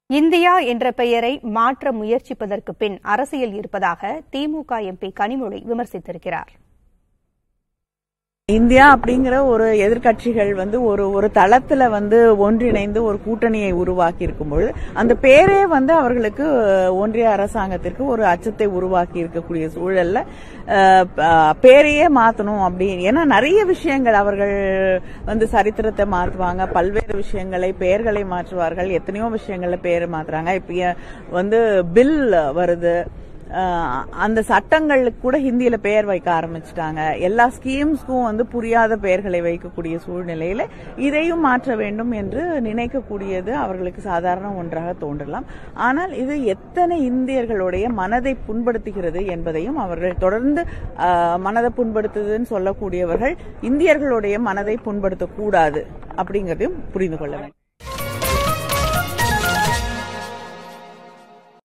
India என்ற பெயரை மாற்ற முயற்சிப்பதற்கு பின் அரசியல் இருப்பதாக திமுக எம்பி கனிமொழி விமர்சித்திருக்கிறார் இந்தியா அப்படிங்கிற ஒரு எதிர்க்கட்சிகள் வந்து ஒரு ஒரு தளத்துல வந்து ஒன்றிணைந்து ஒரு கூட்டணியை உருவாக்கி இருக்கும்பொழுது அந்த பேரே வந்து அவர்களுக்கு ஒன்றிய அரசாங்கத்திற்கு ஒரு அச்சத்தை உருவாக்கி இருக்கக்கூடிய சூழல்ல அஹ், ப- பேரையே மாத்தணும் அப்படி ஏன்னா நிறைய விஷயங்கள் அவர்கள் வந்து சரித்திரத்தை மாற்றுவாங்க பல்வேறு விஷயங்களை பெயர்களை மாற்றுவார்கள் எத்தனையோ விஷயங்கள்ல பேரை மாத்துறாங்க இப்ப ஏ- வந்து பில் வருது அஹ் அந்த சட்டங்களுக்கு கூட ஹிந்தியில பெயர் வைக்க ஆரம்பிச்சிட்டாங்க எல்லா ஸ்கீம்ஸ்க்கும் வந்து புரியாத பெயர்களை வைக்கக்கூடிய சூழ்நிலையில இதையும் மாற்ற வேண்டும் என்று நினைக்கக்கூடியது அவர்களுக்கு சாதாரண ஒன்றாக தோன்றலாம் ஆனால் இது எத்தனை இந்தியர்களுடைய மனதை புண்படுத்துகிறது என்பதையும் அவர்கள் தொடர்ந்து அஹ், மனதை புண்படுத்துதுன்னு சொல்லக்கூடியவர்கள் இந்தியர்களுடைய மனதை புண்படுத்தக்கூடாது அப்படிங்கறதையும் புரிந்து கொள்ள வேண்டும்